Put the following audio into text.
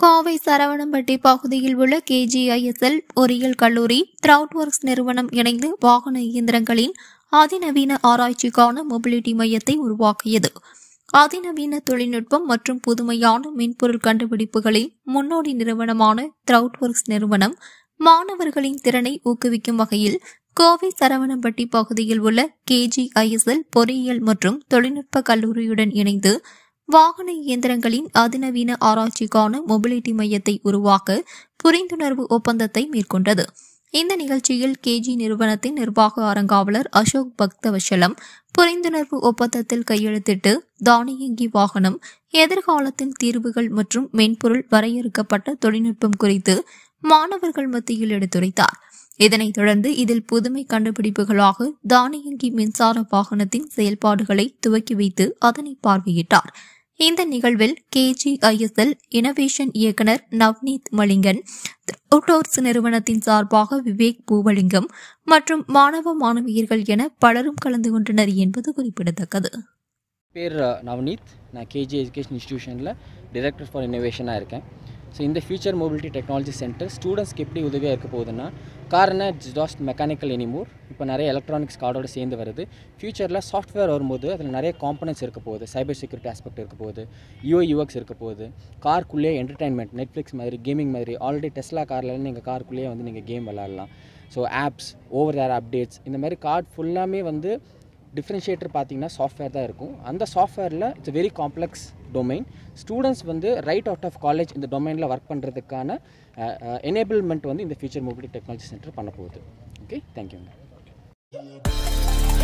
கோவை சரவணம்பட்டி பகுதியில் உள்ள கேஜிஐஎஸ்எல் பொறியியல் கல்லூரி த்ரவுட் ஒர்க்ஸ் நிறுவனம் இணைந்து வாகன இயந்திரங்களின் அதிநவீன ஆராய்ச்சிக்கான மொபிலிட்டி மையத்தை உருவாக்கியது அதிநவீன தொழில்நுட்பம் மற்றும் புதுமையான மென்பொருள் கண்டுபிடிப்புகளில் முன்னோடி நிறுவனமான த்ரவுட் ஒர்க்ஸ் நிறுவனம் மாணவர்களின் திறனை ஊக்குவிக்கும் வகையில் கோவை சரவணம்பட்டி பகுதியில் உள்ள கேஜிஐஎஸ்எல் பொறியியல் மற்றும் தொழில்நுட்ப கல்லூரியுடன் இணைந்து வாகன இயந்திரங்களின் அதிநவீன ஆராய்ச்சிக்கான மொபிலிட்டி மையத்தை உருவாக்க புரிந்துணர்வு ஒப்பந்தத்தை மேற்கொண்டது இந்த நிகழ்ச்சியில் கேஜி நிறுவனத்தின் நிர்வாக அரங்காவலர் அசோக் பக்தவசலம் புரிந்துணர்வு ஒப்பந்தத்தில் கையெழுத்திட்டு தானியங்கி வாகனம் எதிர்காலத்தின் தீர்வுகள் மற்றும் மென்பொருள் வரையறுக்கப்பட்ட தொழில்நுட்பம் குறித்து மாணவர்கள் மத்தியில் எடுத்துரைத்தார் இதனைத் தொடர்ந்து இதில் புதுமை கண்டுபிடிப்புகளாக தானியங்கி மின்சார வாகனத்தின் செயல்பாடுகளை துவக்கி வைத்து அதனை பார்வையிட்டார் இந்த நிகழ்வில் கேஜிஐஎஸ்எல் இனோவேஷன் இயக்குனர் நவ்னீத் மலிங்கன் த்ரூட்டோர்ஸ் நிறுவனத்தின் சார்பாக விவேக் பூவலிங்கம் மற்றும் மாணவ மாணவியர்கள் என பலரும் கலந்து கொண்டனர் என்பது குறிப்பிடத்தக்கது பேர் நவநீத் நான் கேஜி எஜுகேஷன் இன்ஸ்டியூஷனில் டைரக்டர் ஃபார் இன்னோவேஷனாக இருக்கேன் ஸோ இந்த ஃபியூச்சர் மொபிலிட்டி டெக்னாலஜி சென்டர் ஸ்டூடெண்ட்ஸ்க்கு எப்படி உதவியாக இருக்க போகுதுன்னா காரணம் இட்ஸ் ஜாஸ்ட் மெக்கானிக்கல் எனிமோர் இப்போ நிறைய எலக்ட்ரானிக்ஸ் கார்டோட சேர்ந்து வருது ஃபியூச்சரில் சாஃப்ட்வேர் வரும்போது அதில் நிறைய காம்பனன்ட்ஸ் இருக்க போகுது சைபர் செக்யூரிட்டி ஆஸ்பெக்ட் இருக்க போகுது யூஐ யூஎக்ஸ் இருக்க போகுது கார்க்குள்ளேயே என்டர்டைன்மெண்ட் நெட்ஃப்ளிக்ஸ் மாதிரி கேமிங் மாதிரி ஆல்ரெடி டெஸ்லா காரில் நீங்கள் காருக்குள்ளேயே வந்து நீங்கள் கேம் விளாட்லாம் so apps over air updates இந்த மாதிரி கார்டு ஃபுல்லாமே வந்து டிஃப்ரென்ஷியேட்டர் பார்த்தீங்கன்னா சாஃப்ட்வேர் தான் இருக்கும் அந்த சாஃப்ட்வேரில் it's very complex domain students வந்து ரைட் அவுட் ஆஃப் காலேஜ் இந்த டொமைனில் ஒர்க் பண்ணுறதுக்கான எனேபிள்மெண்ட் வந்து இந்த ஃபியூச்சர் மொபிலிட்டி டெக்னாலஜி சென்டர் பண்ண போகுது ஓகே தேங்க்யூங்க